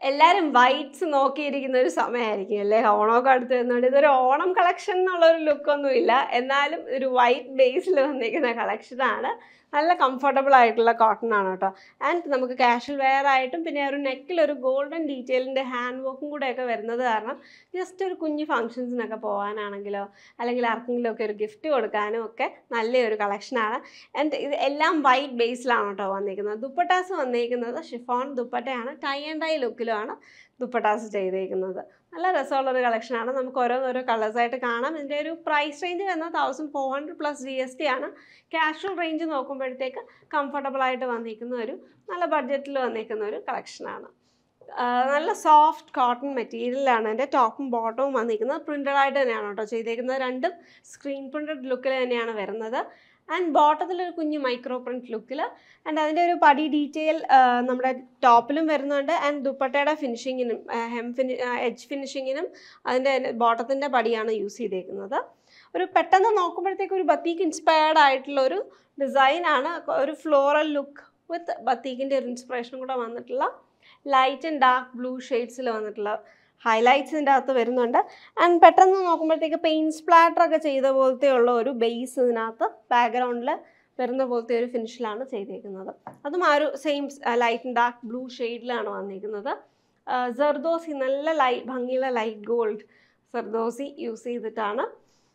എല്ലാവരും വൈറ്റ്സ് നോക്കിയിരിക്കുന്ന ഒരു സമയമായിരിക്കും അല്ലേ ഓണമൊക്കെ അടുത്ത് വരുന്നുണ്ട് ഇതൊരു ഓണം കളക്ഷൻ എന്നുള്ള ഒരു ലുക്കൊന്നും ഇല്ല എന്നാലും ഒരു വൈറ്റ് ബേസിൽ വന്നിരിക്കുന്ന കളക്ഷനാണ് നല്ല കംഫർട്ടബിൾ ആയിട്ടുള്ള കോട്ടൺ ആണ് കേട്ടോ ആൻഡ് നമുക്ക് കാഷ്വൽ വെയർ ആയിട്ടും പിന്നെ ഒരു നെക്കിൽ ഒരു ഗോൾഡൻ ഡീറ്റെയിലിൻ്റെ ഹാൻഡ് വർക്കും കൂടെയൊക്കെ വരുന്നത് കാരണം ജസ്റ്റ് ഒരു കുഞ്ഞു ഫങ്ഷൻസിനൊക്കെ പോകാനാണെങ്കിലോ അല്ലെങ്കിൽ ആർക്കെങ്കിലും ഒക്കെ ഒരു ഗിഫ്റ്റ് കൊടുക്കാനും ഒക്കെ നല്ലൊരു കളക്ഷനാണ് ആൻഡ് ഇത് എല്ലാം വൈറ്റ് ബേസിലാണ് കേട്ടോ വന്നിരിക്കുന്നത് ദുപ്പട്ടാസ് വന്നിരിക്കുന്നത് ഷിഫോൺ ദുപ്പട്ടയാണ് ടൈ ആൻഡ് ഡൈ ലുക്കിലുമാണ് ദുപ്പട്ടാസ് ചെയ്തേക്കുന്നത് നല്ല രസമുള്ളൊരു കളക്ഷനാണ് നമുക്ക് ഓരോന്നോരോ കളേഴ്സായിട്ട് കാണാം ഇതിൻ്റെ ഒരു പ്രൈസ് റേഞ്ച് വരുന്നത് thousand four hundred plus G S T ആണ് കാഷ്വൽ റേഞ്ച് നോക്കുമ്പോഴത്തേക്ക് കംഫർട്ടബിൾ ആയിട്ട് വന്നിരിക്കുന്ന ഒരു നല്ല ബഡ്ജറ്റിൽ വന്നിരിക്കുന്ന ഒരു കളക്ഷനാണ് നല്ല സോഫ്റ്റ് കോട്ടൺ മെറ്റീരിയലാണ് എൻ്റെ ടോപ്പും ബോട്ടവും വന്നിരിക്കുന്നത് പ്രിൻ്റഡ് ആയിട്ട് തന്നെയാണ് കേട്ടോ ചെയ്തേക്കുന്നത് രണ്ടും സ്ക്രീൻ പ്രിൻറ്റഡ് ലുക്കിൽ തന്നെയാണ് വരുന്നത് ആൻഡ് ബോട്ടത്തിൽ ഒരു കുഞ്ഞ് മൈക്രോ പ്രിൻറ്റ് ലുക്കിൽ ആൻഡ് അതിൻ്റെ ഒരു പടി ഡീറ്റെയിൽ നമ്മുടെ ടോപ്പിലും വരുന്നുണ്ട് ആൻഡ് ദുപ്പട്ടയുടെ ഫിനിഷിങ്ങിനും ഹെം ഫിനി എഡ്ജ് ഫിനിഷിങ്ങിനും അതിൻ്റെ ബോട്ടത്തിൻ്റെ പടിയാണ് യൂസ് ചെയ്തേക്കുന്നത് ഒരു പെട്ടെന്ന് നോക്കുമ്പോഴത്തേക്ക് ഒരു ബത്തീക്ക് ഇൻസ്പയർഡ് ആയിട്ടുള്ള ഒരു ഡിസൈനാണ് ഒരു ഫ്ലോറൽ ലുക്ക് വിത്ത് ബത്തീക്കിൻ്റെ ഒരു ഇൻസ്പിറേഷൻ കൂടെ വന്നിട്ടുള്ള ലൈറ്റ് ആൻഡ് ഡാർക്ക് ബ്ലൂ ഷെയ്ഡ്സിൽ വന്നിട്ടുള്ള ഹൈലൈറ്റ്സ് ഇതിൻ്റെ അകത്ത് വരുന്നുണ്ട് ആൻഡ് പെട്ടെന്ന് നോക്കുമ്പോഴത്തേക്ക് പെയിൻറ്റ് സ്പ്ലാറ്റർ ഒക്കെ ചെയ്ത പോലത്തെ ഉള്ള ഒരു ബേസ് ഇതിനകത്ത് ബാക്ക്ഗ്രൗണ്ടിൽ വരുന്ന പോലത്തെ ഒരു ഫിനിഷിലാണ് ചെയ്തേക്കുന്നത് അതും ആ ഒരു same light and dark blue ഷെയ്ഡിലാണ് വന്നിരിക്കുന്നത് ജർദോസി നല്ല ലൈറ്റ് ഭംഗിയുള്ള ലൈറ്റ് ഗോൾഡ് സർദോസി യൂസ് ചെയ്തിട്ടാണ്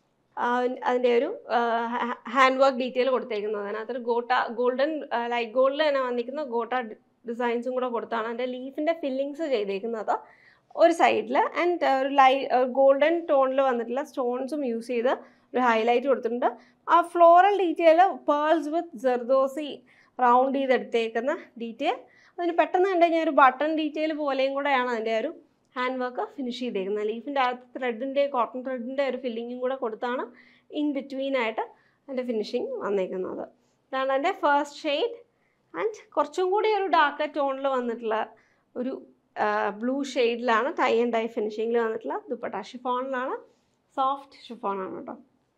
അതിൻ്റെ ഒരു ഹാൻഡ് വർക്ക് ഡീറ്റെയിൽ കൊടുത്തേക്കുന്നത് അതിനകത്തൊരു ഗോട്ട ഗോൾഡൻ ലൈറ്റ് ഗോൾഡിൽ തന്നെ വന്നിരിക്കുന്ന ഗോട്ട ഡിസൈൻസും കൂടെ കൊടുത്താണ് അതിൻ്റെ ലീഫിൻ്റെ ഫില്ലിങ്സ് ചെയ്തേക്കുന്നത് ഒരു സൈഡിൽ ആൻഡ് ഒരു ലൈ ഗോൾഡൻ ടോണിൽ വന്നിട്ടുള്ള സ്റ്റോൺസും യൂസ് ചെയ്ത് ഒരു ഹൈലൈറ്റ് കൊടുത്തിട്ടുണ്ട് ആ floral detail pearls with zardozi round ചെയ്തെടുത്തേക്കുന്ന ഡീറ്റെയിൽ അതിന് പെട്ടെന്ന് കണ്ടു കഴിഞ്ഞാൽ ഒരു ബട്ടൺ ഡീറ്റെയിൽ പോലെയും കൂടെയാണ് അതിൻ്റെ ഒരു ഹാൻഡ് വർക്ക് ഫിനിഷ് ചെയ്തേക്കുന്നത് ലീഫിൻ്റെ അകത്ത് ത്രെഡിൻ്റെ കോട്ടൺ ത്രെഡിൻ്റെ ഒരു ഫില്ലിങ്ങും കൂടെ കൊടുത്താണ് ഇൻ ബിറ്റ്വീൻ ആയിട്ട് അതിൻ്റെ ഫിനിഷിങ് വന്നേക്കുന്നത് ഇതാണ് എൻ്റെ ഫസ്റ്റ് ഷെയ്ഡ് ആൻഡ് കുറച്ചും കൂടി ഒരു ഡാർക്ക് ടോണിൽ വന്നിട്ടുള്ള ഒരു ബ്ലൂ ഷെയ്ഡിലാണ് ടൈ ആൻഡ് ഡൈ ഫിനിഷിങ്ങിൽ വന്നിട്ടുള്ള ദുപ്പട്ട ഷിഫോണിലാണ് സോഫ്റ്റ് ഷിഫോണാണ് കേട്ടോ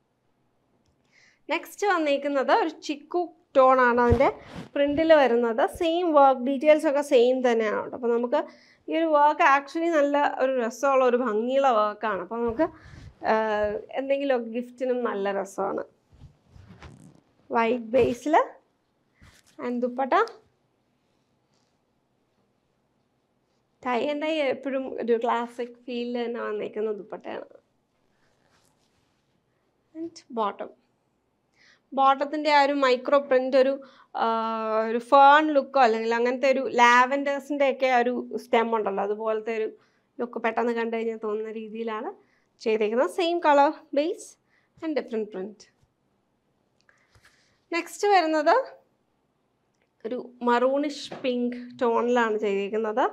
നെക്സ്റ്റ് വന്നിരിക്കുന്നത് ഒരു ചിക്കു ടോണാണ് അതിൻ്റെ പ്രിൻറ്റിൽ വരുന്നത് സെയിം വർക്ക് ഡീറ്റെയിൽസ് ഒക്കെ സെയിം തന്നെയാണ് കേട്ടോ അപ്പോൾ നമുക്ക് ഈ ഒരു വർക്ക് ആക്ച്വലി നല്ല ഒരു രസമുള്ള ഒരു ഭംഗിയുള്ള വർക്കാണ് അപ്പോൾ നമുക്ക് എന്തെങ്കിലുമൊക്കെ ഗിഫ്റ്റിനും നല്ല രസമാണ് വൈറ്റ് ബേസിൽ and dupatta tie and tie എപ്പോഴും ഒരു ക്ലാസിക് ഫീലിൽ തന്നെ വന്നിരിക്കുന്ന ദുപ്പട്ടയാണ് ആൻഡ് ബോട്ടം ബോട്ടത്തിൻ്റെ ആ ഒരു മൈക്രോ പ്രിൻ്റ് ഒരു ഒരു ഫേൺ ലുക്കോ അല്ലെങ്കിൽ അങ്ങനത്തെ ഒരു ലാവൻഡേഴ്സിൻ്റെ ഒക്കെ ഒരു സ്റ്റെം ഉണ്ടല്ലോ അതുപോലത്തെ ഒരു ലുക്ക് പെട്ടെന്ന് കണ്ടു കഴിഞ്ഞാൽ തോന്നുന്ന രീതിയിലാണ് ചെയ്തേക്കുന്നത് same colour base and different print next വരുന്നത് ഒരു മറൂണിഷ് പിങ്ക് ടോണിലാണ് ചെയ്തിരിക്കുന്നത്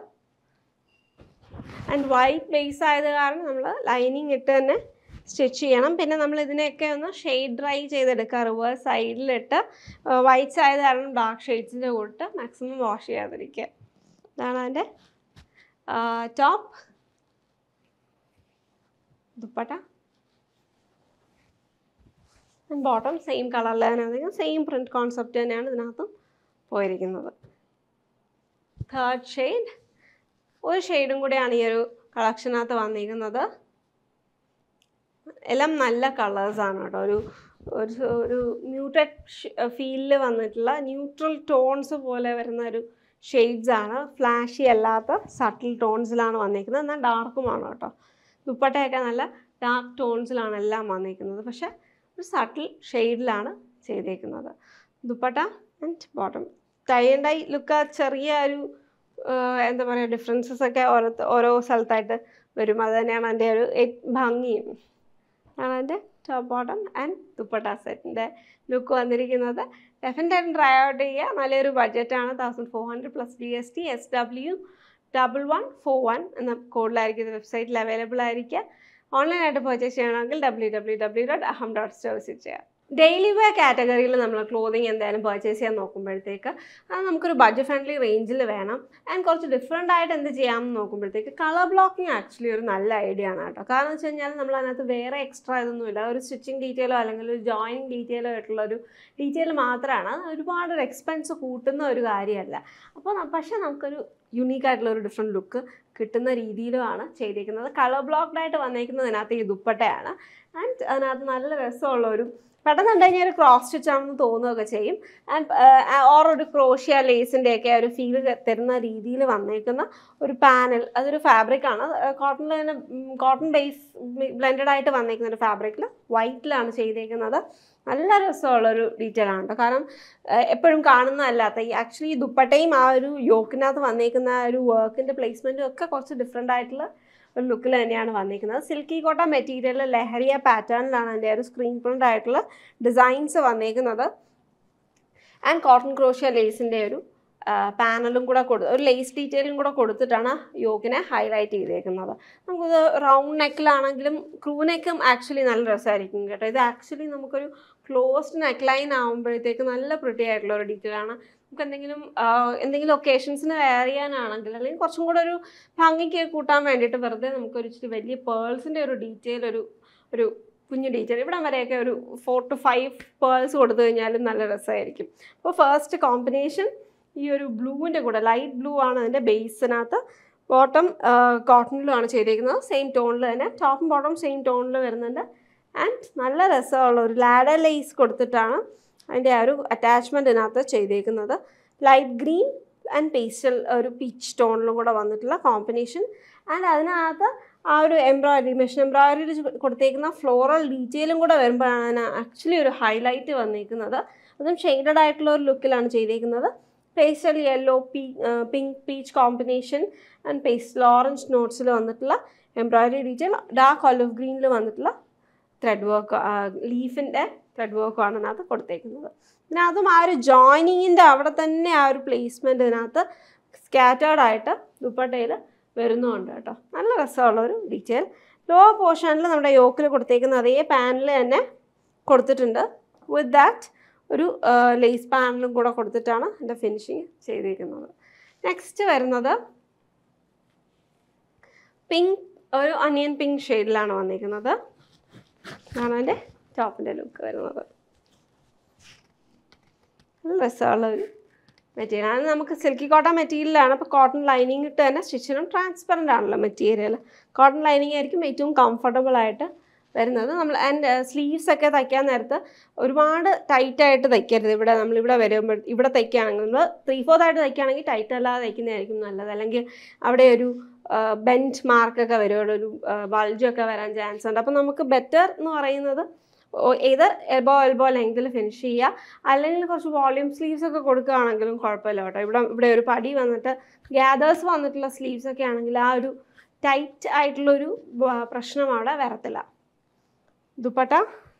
ആൻഡ് വൈറ്റ് ബേസ് ആയത് കാരണം നമ്മൾ ലൈനിങ് ഇട്ട് തന്നെ സ്റ്റിച്ച് ചെയ്യണം പിന്നെ നമ്മൾ ഇതിനെയൊക്കെ ഒന്ന് ഷെയ്ഡ് ഡ്രൈ ചെയ്തെടുക്കുക റിവേഴ്സ് സൈഡിലിട്ട് വൈറ്റ്സ് ആയത് കാരണം ഡാർക്ക് ഷെയ്ഡ്സിൻ്റെ കൂട്ട് മാക്സിമം വാഷ് ചെയ്യാതിരിക്കുക ഇതാണ് അതിൻ്റെ ടോപ്പ് ദുപ്പട്ട ബോട്ടം സെയിം കളറിൽ തന്നെ സെയിം പ്രിൻറ്റ് കോൺസെപ്റ്റ് തന്നെയാണ് ഇതിനകത്തും പോയിരിക്കുന്നത് തേർഡ് ഷെയ്ഡ് ഒരു ഷെയ്ഡും കൂടെയാണ് ഈ ഒരു കളക്ഷനകത്ത് വന്നിരിക്കുന്നത് എല്ലാം നല്ല കളേഴ്സാണ് കേട്ടോ ഒരു ഒരു ഒരു മ്യൂട്ടഡ് ഫീലിൽ വന്നിട്ടുള്ള ന്യൂട്രൽ ടോൺസ് പോലെ വരുന്ന ഒരു ഷെയ്ഡ്സ് ആണ് ഫ്ലാഷി അല്ലാത്ത സട്ടിൽ ടോൺസിലാണ് വന്നിരിക്കുന്നത് എന്നാൽ ഡാർക്കുമാണ് കേട്ടോ ദുപ്പട്ടയൊക്കെ നല്ല ഡാർക്ക് ടോൺസിലാണ് എല്ലാം വന്നിരിക്കുന്നത് പക്ഷേ ഒരു സട്ടിൽ ഷെയ്ഡിലാണ് ചെയ്തേക്കുന്നത് dupatta and bottom tie and tie look ചെറിയ ഒരു എന്താ പറയുക ഡിഫറൻസസ് ഒക്കെ ഓരോ ഓരോ സ്ഥലത്തായിട്ട് വരും അത് തന്നെയാണ് എൻ്റെ ഒരു ഭംഗിയും ആണ് എൻ്റെ ടോപ്പ് ബോട്ടം ആൻഡ് ദുപ്പട്ട സെറ്റിൻ്റെ ലുക്ക് വന്നിരിക്കുന്നത് ഡെഫിനറ്റായിട്ടും ട്രൈ ഔട്ട് ചെയ്യുക നല്ലൊരു ബഡ്ജറ്റാണ് thousand four hundred plus G S T S W double one four one എന്ന കോഡിലായിരിക്കും ഇത് വെബ്സൈറ്റിൽ അവൈലബിൾ ആയിരിക്കുക ഓൺലൈനായിട്ട് പർച്ചേസ് ചെയ്യണമെങ്കിൽ W W W dot Aham dot store visit ചെയ്യാം ഡെയിലി വെയർ കാറ്റഗറിയിൽ നമ്മൾ ക്ലോതിങ് എന്തായാലും പർച്ചേസ് ചെയ്യാൻ നോക്കുമ്പോഴത്തേക്ക് അത് നമുക്കൊരു ബഡ്ജറ്റ് ഫ്രണ്ട്ലി റേഞ്ചിൽ വേണം ആൻഡ് കുറച്ച് ഡിഫറെൻ്റ് ആയിട്ട് എന്ത് ചെയ്യാമെന്ന് നോക്കുമ്പോഴത്തേക്ക് കളർ ബ്ലോക്കിംഗ് ആക്ച്വലി ഒരു നല്ല ഐഡിയ ആണ് കേട്ടോ കാരണം വെച്ച് കഴിഞ്ഞാൽ നമ്മൾ അതിനകത്ത് വേറെ എക്സ്ട്രാ ഇതൊന്നുമില്ല ഒരു സ്റ്റിച്ചിങ് ഡീറ്റെയിലോ അല്ലെങ്കിൽ ഒരു ജോയിനിങ് ഡീറ്റെയിലോ ആയിട്ടുള്ള ഒരു ഡീറ്റെയിൽ മാത്രമാണ് അത് ഒരുപാട് ഒരു എക്സ്പെൻസ് കൂട്ടുന്ന ഒരു കാര്യമല്ല അപ്പോൾ ന- പക്ഷേ നമുക്കൊരു യുണീക്ക് ആയിട്ടുള്ള ഒരു ഡിഫറെൻറ്റ് ലുക്ക് കിട്ടുന്ന രീതിയിലുമാണ് ചെയ്തിരിക്കുന്നത് കളർ ബ്ലോക്ക്ഡ് ആയിട്ട് വന്നേക്കുന്നതിനകത്ത് ഈ ദുപ്പട്ടയാണ് ആൻഡ് അതിനകത്ത് നല്ല രസമുള്ള ഒരു പെട്ടെന്ന് കണ്ടു കഴിഞ്ഞാൽ ഒരു ക്രോസ് സ്റ്റിച്ച് ആണെന്ന് തോന്നുകയൊക്കെ ചെയ്യും ആൻഡ് ഓർ ഒരു ക്രോഷ്യ ലേസിൻ്റെ ഒക്കെ ഒരു ഫീൽ തരുന്ന രീതിയിൽ വന്നേക്കുന്ന ഒരു പാനൽ അതൊരു ഫാബ്രിക് ആണ് കോട്ടണിൽ തന്നെ കോട്ടൺ ബേസ് ബ്ലെൻഡഡ് ആയിട്ട് വന്നേക്കുന്ന ഒരു ഫാബ്രിക്കിൽ വൈറ്റിലാണ് ചെയ്തേക്കുന്നത് നല്ല രസമുള്ള ഒരു ഡീറ്റെയിൽ ആണ് കേട്ടോ കാരണം എപ്പോഴും കാണുന്നതല്ലാത്ത ഈ ആക്ച്വലി ഈ ദുപ്പട്ടയും ആ ഒരു യോക്കിനകത്ത് വന്നേക്കുന്ന ആ ഒരു വർക്കിൻ്റെ പ്ലേസ്മെൻറ്റും ഒക്കെ കുറച്ച് ഡിഫറെൻ്റ് ആയിട്ടുള്ള ഒരു ലുക്കിൽ തന്നെയാണ് വന്നിരിക്കുന്നത് സിൽക്കി കോട്ട മെറ്റീരിയൽ ലഹരിയ പാറ്റേണിലാണ് അതിൻ്റെ ഒരു സ്ക്രീൻ പ്രിൻ്റ് ആയിട്ടുള്ള ഡിസൈൻസ് വന്നേക്കുന്നത് ആൻഡ് കോട്ടൺ ക്രോഷ്യ ലേസിൻ്റെ ഒരു പാനലും കൂടെ കൊടു ഒരു ലേസ് ഡീറ്റെയിലും കൂടെ കൊടുത്തിട്ടാണ് യോക്കിനെ ഹൈലൈറ്റ് ചെയ്തേക്കുന്നത് നമുക്കിത് റൗണ്ട് നെക്കിലാണെങ്കിലും ക്രൂ നെക്കും ആക്ച്വലി നല്ല രസമായിരിക്കും കേട്ടോ ഇത് ആക്ച്വലി നമുക്കൊരു ക്ലോസ്ഡ് നെക്ക് ലൈൻ ആകുമ്പോഴത്തേക്ക് നല്ല പ്രിട്ടി ആയിട്ടുള്ള ഒരു ഡീറ്റെയിൽ ആണ് നമുക്ക് എന്തെങ്കിലും ആ, എന്തെങ്കിലും ഒക്കേഷൻസിന് വെയർ ചെയ്യാനാണെങ്കിൽ അല്ലെങ്കിൽ കുറച്ചും കൂടെ ഒരു ഭംഗിക്ക് കൂട്ടാൻ വേണ്ടിയിട്ട് വെറുതെ നമുക്കൊരു ഇച്ചിരി വലിയ പേൾസിൻ്റെ ഒരു ഡീറ്റെയിൽ ഒരു ഒരു കുഞ്ഞു ഡീറ്റെയിൽ ഇവിടം വരെയൊക്കെ ഒരു ഫോർ ടു ഫൈവ് പേൾസ് കൊടുത്തു കഴിഞ്ഞാലും നല്ല രസമായിരിക്കും അപ്പോൾ ഫസ്റ്റ് കോമ്പിനേഷൻ ഈ ഒരു ബ്ലൂവിൻ്റെ കൂടെ ലൈറ്റ് ബ്ലൂ ആണ് അതിൻ്റെ ബേസിനകത്ത് ബോട്ടം കോട്ടണിലുമാണ് ചെയ്തിരിക്കുന്നത് സെയിം ടോണിൽ തന്നെ ടോപ്പും ബോട്ടം സെയിം ടോണിൽ വരുന്നുണ്ട് ആൻഡ് നല്ല രസമുള്ള ഒരു ലാഡർ ലേസ് കൊടുത്തിട്ടാണ് അതിൻ്റെ ആ ഒരു അറ്റാച്ച്മെൻറ്റിനകത്ത് ചെയ്തേക്കുന്നത് ലൈറ്റ് ഗ്രീൻ ആൻഡ് പേസ്റ്റൽ ഒരു പീച്ച് ടോണിലും കൂടെ വന്നിട്ടുള്ള കോമ്പിനേഷൻ ആൻഡ് അതിനകത്ത് ആ ഒരു എംബ്രോയിഡറി മെഷീൻ എംബ്രോയിഡറി കൊടുത്തേക്കുന്ന ഫ്ലോറൽ ഡീറ്റെയിലും കൂടെ വരുമ്പോഴാണ് അതിന് ആക്ച്വലി ഒരു ഹൈലൈറ്റ് വന്നിരിക്കുന്നത് അതും ഷെയ്ഡഡ് ആയിട്ടുള്ള ഒരു ലുക്കിലാണ് ചെയ്തേക്കുന്നത് പേസ്റ്റൽ യെല്ലോ പീ pink peach combination and pastel orange നോട്ട്സിൽ വന്നിട്ടുള്ള എംബ്രോയിഡറി ഡീറ്റെയിൽ ഡാർക്ക് ഒലിവ് ഗ്രീനിൽ വന്നിട്ടുള്ള ത്രെഡ് വർക്ക് ലീഫിൻ്റെ ത്രെഡ് വർക്കാണ് അതിനകത്ത് കൊടുത്തേക്കുന്നത് പിന്നെ അതും ആ ഒരു ജോയിനിങ്ങിൻ്റെ അവിടെ തന്നെ ആ ഒരു പ്ലേസ്മെൻറ്റ് ഇതിനകത്ത് സ്കാറ്റേർഡ് ആയിട്ട് ദുപ്പട്ടയിൽ വരുന്നുണ്ട് കേട്ടോ നല്ല രസമുള്ള ഒരു ഡീറ്റെയിൽ ലോ പോർഷനിൽ നമ്മുടെ യോക്കിൽ കൊടുത്തേക്കുന്ന അതേ പാനൽ തന്നെ കൊടുത്തിട്ടുണ്ട് വിത്ത് ദാറ്റ് ഒരു ലേസ് പാനലും കൂടെ കൊടുത്തിട്ടാണ് എൻ്റെ ഫിനിഷിങ് ചെയ്തിരിക്കുന്നത് നെക്സ്റ്റ് വരുന്നത് പിങ്ക് ഒരു അനിയൻ പിങ്ക് ഷെയ്ഡിലാണ് വന്നിരിക്കുന്നത് ഇതാണ് അതിൻ്റെ ടോപ്പിൻ്റെ ലുക്ക് വരുന്നത് നല്ല രസമുള്ള ഒരു മെറ്റീരിയൽ അത് നമുക്ക് സിൽക്കി കോട്ടൺ മെറ്റീരിയലാണ് അപ്പോൾ കോട്ടൺ ലൈനിങ് ഇട്ട് തന്നെ സ്റ്റിച്ചിനും ട്രാൻസ്പെറൻ്റ് ആണല്ലോ മെറ്റീരിയൽ കോട്ടൺ ലൈനിങ് ആയിരിക്കും ഏറ്റവും കംഫർട്ടബിൾ ആയിട്ട് വരുന്നത് നമ്മൾ ആൻഡ് സ്ലീവ്സ് ഒക്കെ തയ്ക്കാൻ നേരത്ത് ഒരുപാട് ടൈറ്റ് ആയിട്ട് തയ്ക്കരുത് ഇവിടെ നമ്മളിവിടെ വരുമ്പോൾ ഇവിടെ തയ്ക്കുകയാണെങ്കിൽ നമ്മൾ ത്രീ ഫോർത്ത് ആയിട്ട് തയ്ക്കുകയാണെങ്കിൽ ടൈറ്റ് അല്ലാതെ തയ്ക്കുന്നതായിരിക്കും നല്ലത് അല്ലെങ്കിൽ അവിടെ ഒരു ബെഞ്ച് മാർക്കൊക്കെ വരും അവിടെ ഒരു ബൾജൊക്കെ വരാൻ ചാൻസ് ഉണ്ട് അപ്പോൾ നമുക്ക് ബെറ്റർ എന്ന് പറയുന്നത് ഏത് എൽബോ എൽബോ ലെങ്തിൽ ഫിനിഷ് ചെയ്യുക അല്ലെങ്കിൽ കുറച്ച് വോളിയൂം സ്ലീവ്സ് ഒക്കെ കൊടുക്കുകയാണെങ്കിലും കുഴപ്പമില്ല കേട്ടോ ഇവിടെ ഇവിടെ ഒരു പടി വന്നിട്ട് ഗ്യാദേഴ്സ് വന്നിട്ടുള്ള സ്ലീവ്സ് ഒക്കെ ആണെങ്കിൽ ആ ഒരു ടൈറ്റ് ആയിട്ടുള്ളൊരു ബ- പ്രശ്നം അവിടെ വരത്തില്ല ദുപ്പട്ട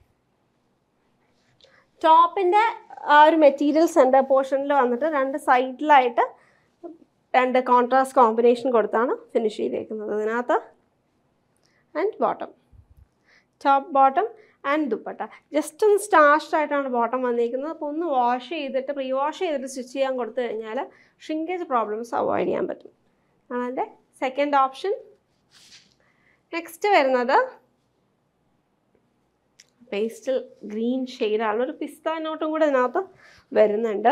ടോപ്പിൻ്റെ ആ ഒരു മെറ്റീരിയൽ സെൻറ്റർ പോർഷനിൽ വന്നിട്ട് രണ്ട് സൈഡിലായിട്ട് രണ്ട് കോൺട്രാസ്റ്റ് കോമ്പിനേഷൻ കൊടുത്താണ് ഫിനിഷ് ചെയ്തേക്കുന്നത് ഇതിനകത്ത് and bottom top bottom and dupatta just ഒന്ന് സ്റ്റാർഷ്ഡ് ആയിട്ടാണ് ബോട്ടം വന്നിരിക്കുന്നത് അപ്പോൾ ഒന്ന് വാഷ് ചെയ്തിട്ട് പ്രീ വാഷ് ചെയ്തിട്ട് സ്റ്റിച്ച് ചെയ്യാൻ കൊടുത്തു കഴിഞ്ഞാൽ ഷ്രിങ്കേജ് പ്രോബ്ലംസ് അവോയ്ഡ് ചെയ്യാൻ പറ്റും ആണ് അതിൻ്റെ സെക്കൻഡ് ഓപ്ഷൻ നെക്സ്റ്റ് വരുന്നത് പേസ്റ്റൽ ഗ്രീൻ ഷെയ്ഡാണ് ഒരു പിസ്ത നോട്ടും കൂടെ ഇതിനകത്ത് വരുന്നുണ്ട്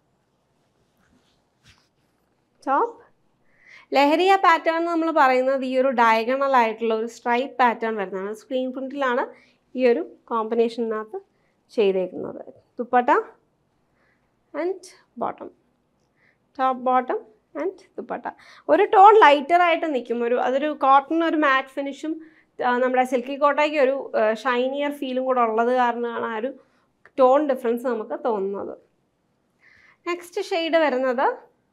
ടോപ്പ് ലഹരിയ പാറ്റേൺ നമ്മൾ പറയുന്നത് ഈ ഒരു ഡയഗണൽ ആയിട്ടുള്ള ഒരു സ്ട്രൈപ്പ് പാറ്റേൺ വരുന്നതാണ് സ്ക്രീൻ പ്രിൻറ്റിലാണ് ഈ ഒരു കോമ്പിനേഷനകത്ത് ചെയ്തേക്കുന്നത് dupatta and bottom top bottom and dupatta ഒരു ടോൺ ലൈറ്റർ ആയിട്ട് നിൽക്കും ഒരു അതൊരു കോട്ടൺ ഒരു മാറ്റ് ഫിനിഷും നമ്മുടെ സിൽക്കി കോട്ടയ്ക്ക് ഒരു ഷൈനിയർ ഫീലും കൂടെ ഉള്ളത് കാരണമാണ് ആ ഒരു ടോൺ ഡിഫറൻസ് നമുക്ക് തോന്നുന്നത് നെക്സ്റ്റ് ഷെയ്ഡ് വരുന്നത്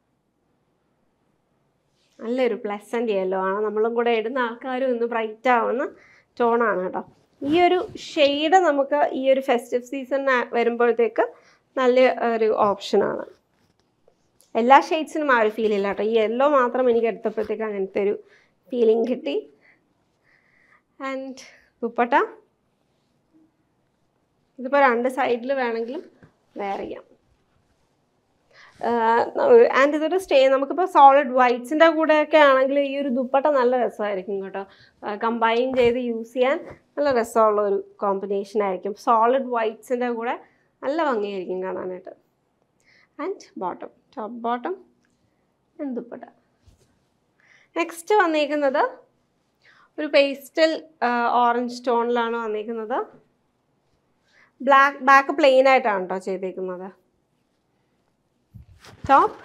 നല്ലൊരു പ്ലസൻ്റ് യെല്ലോ ആണ് നമ്മളും കൂടെ ഇടുന്ന ആൾക്കാരും ഇന്ന് ബ്രൈറ്റ് ആവുന്ന ടോണാണ് കേട്ടോ ഈ ഒരു ഷെയ്ഡ് നമുക്ക് ഈ ഒരു ഫെസ്റ്റീവ് സീസൺ വരുമ്പോഴത്തേക്ക് നല്ല ഒരു ഓപ്ഷനാണ് എല്ലാ ഷെയ്ഡ്സിനും ആ ഒരു ഫീൽ ഇല്ല കേട്ടോ ഈ യെല്ലോ മാത്രം എനിക്ക് എടുത്തപ്പോഴത്തേക്ക് അങ്ങനത്തെ ഒരു ഫീലിംഗ് കിട്ടി ആൻഡ് ദുപ്പട്ട ഇതിപ്പോൾ രണ്ട് സൈഡിൽ വേണമെങ്കിലും വെയർ ചെയ്യാം ആൻഡ് ഇതൊരു സ്റ്റേ നമുക്കിപ്പോൾ സോളിഡ് വൈറ്റ്സിൻ്റെ കൂടെയൊക്കെ ആണെങ്കിൽ ഈ ഒരു ദുപ്പട്ട നല്ല രസമായിരിക്കും കേട്ടോ കമ്പൈൻ ചെയ്ത് യൂസ് ചെയ്യാൻ നല്ല രസമുള്ള ഒരു കോമ്പിനേഷൻ ആയിരിക്കും സോളിഡ് വൈറ്റ്സിൻ്റെ കൂടെ നല്ല ഭംഗിയായിരിക്കും കാണാനായിട്ട് and bottom top bottom and dupatta next വന്നിരിക്കുന്നത് ഒരു പേസ്റ്റൽ ഓറഞ്ച് ടോണിലാണ് വന്നിരിക്കുന്നത് ബ്ലാക്ക് ബാക്ക് പ്ലെയിൻ ആയിട്ടാണ് കേട്ടോ ചെയ്തേക്കുന്നത് ടോപ്പ്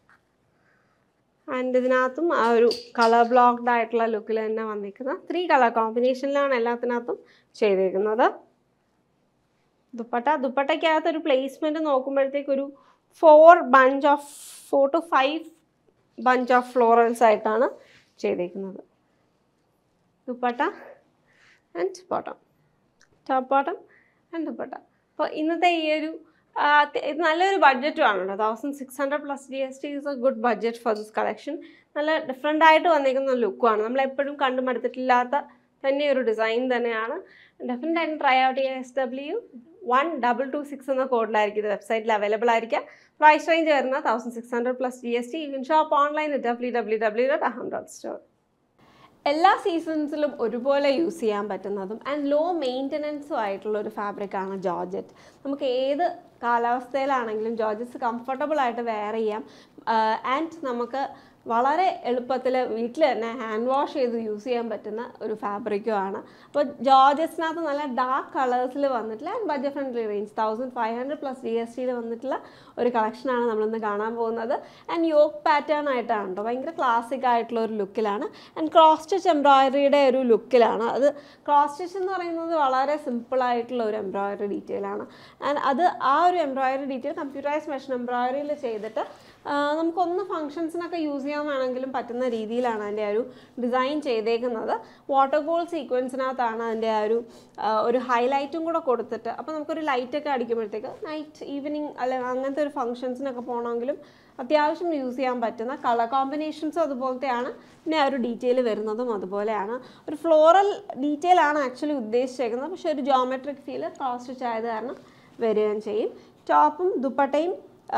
ആൻഡ് ഇതിനകത്തും ആ ഒരു കളർ ബ്ലോക്ക്ഡ് ആയിട്ടുള്ള ലുക്കിൽ തന്നെ വന്നിരിക്കുന്ന ത്രീ കളർ കോമ്പിനേഷനിലാണ് എല്ലാത്തിനകത്തും ചെയ്തേക്കുന്നത് ദുപ്പട്ട ദുപ്പട്ടയ്ക്കകത്ത് ഒരു പ്ലേസ്മെൻറ്റ് നോക്കുമ്പോഴത്തേക്ക് ഒരു four bunch of four two five bunch of florals ആയിട്ടാണ് ചെയ്തേക്കുന്നത് dupatta and bottom top bottom and dupatta അപ്പോൾ ഇന്നത്തെ ഈ ഒരു ആ, ത- ഇത് നല്ലൊരു ബഡ്ജറ്റും ആണ് കേട്ടോ thousand six hundred plus G S T is a good budget for this collection നല്ല ഡിഫറെൻ്റ് ആയിട്ട് വന്നിരിക്കുന്ന ലുക്കുമാണ് നമ്മൾ എപ്പോഴും കണ്ടു മടുത്തിട്ടില്ലാത്ത തന്നെ ഒരു ഡിസൈൻ തന്നെയാണ് ഡെഫിനറ്റ് ആയിട്ട് ട്രൈ ഔട്ട് ചെയ്യാൻ S W one double two six എന്ന കോഡിലായിരിക്കും ഇത് വെബ്സൈറ്റിൽ അവൈലബിൾ ആയിരിക്കുക പ്രൈസ് റേഞ്ച് വരുന്ന thousand six hundred plus G S T you shop online W W W dot Aham dot store എല്ലാ സീസൺസിലും ഒരുപോലെ യൂസ് ചെയ്യാൻ പറ്റുന്നതും ആൻഡ് ലോ മെയിൻ്റനൻസും ആയിട്ടുള്ള ഒരു ഫാബ്രിക്കാണ് ജോർജറ്റ് നമുക്ക് ഏത് കാലാവസ്ഥയിലാണെങ്കിലും ജോർജറ്റ്സ് കംഫർട്ടബിൾ ആയിട്ട് വെയർ ചെയ്യാം ആൻഡ് നമുക്ക് വളരെ എളുപ്പത്തിൽ വീട്ടിൽ തന്നെ ഹാൻഡ് വാഷ് ചെയ്ത് യൂസ് ചെയ്യാൻ പറ്റുന്ന ഒരു ഫാബ്രിക്കും ആണ് അപ്പോൾ ജോർജറ്റ്സിനകത്ത് നല്ല ഡാർക്ക് കളേഴ്സിൽ വന്നിട്ടുള്ള and budget friendly range thousand five hundred plus G S ടിയിൽ വന്നിട്ടുള്ള ഒരു കളക്ഷനാണ് നമ്മളിന്ന് കാണാൻ പോകുന്നത് ആൻഡ് യോക്ക് പാറ്റേൺ ആയിട്ടാണ് കേട്ടോ ഭയങ്കര ക്ലാസിക് ആയിട്ടുള്ള ഒരു ലുക്കിലാണ് ആൻഡ് ക്രോസ് സ്റ്റിച്ച് എംബ്രോയിഡറിയുടെ ഒരു ലുക്കിലാണ് അത് ക്രോസ് സ്റ്റിച്ച് എന്ന് പറയുന്നത് വളരെ സിമ്പിൾ ആയിട്ടുള്ള ഒരു എംബ്രോയിഡറി ഡീറ്റെയിൽ ആണ് ആൻഡ് അത് ആ ഒരു എംബ്രോയിഡറി ഡീറ്റെയിൽ കമ്പ്യൂട്ടറൈസ് മെഷീൻ എംബ്രോയിഡറിയിൽ ചെയ്തിട്ട് ആ, നമുക്കൊന്ന് ഫങ്ഷൻസിനൊക്കെ യൂസ് ചെയ്യാൻ വേണമെങ്കിലും പറ്റുന്ന രീതിയിലാണ് അതിൻ്റെ ആ ഒരു ഡിസൈൻ ചെയ്തേക്കുന്നത് വാട്ടർ ഗോൾ സീക്വൻസിനകത്താണ് അതിൻ്റെ ആ ഒരു ആ, ഒരു ഹൈലൈറ്റും കൂടെ കൊടുത്തിട്ട് അപ്പോൾ നമുക്കൊരു ലൈറ്റൊക്കെ അടിക്കുമ്പോഴത്തേക്ക് നൈറ്റ് ഈവനിങ് അല്ലെ അങ്ങനത്തെ ഒരു ഫങ്ഷൻസിനൊക്കെ പോകണമെങ്കിലും അത്യാവശ്യം യൂസ് ചെയ്യാൻ പറ്റുന്ന കളർ കോമ്പിനേഷൻസും അതുപോലത്തെയാണ് പിന്നെ ആ ഒരു ഡീറ്റെയിൽ വരുന്നതും അതുപോലെയാണ് ഒരു ഫ്ലോറൽ ഡീറ്റെയിൽ ആണ് ആക്ച്വലി ഉദ്ദേശിച്ചേക്കുന്നത് പക്ഷേ ഒരു ജോമെട്രിക് ഫീൽ ക്രോസ് സ്റ്റിച്ച് ആയത് കാരണം വരികയും ചെയ്യും ടോപ്പും ദുപ്പട്ടയും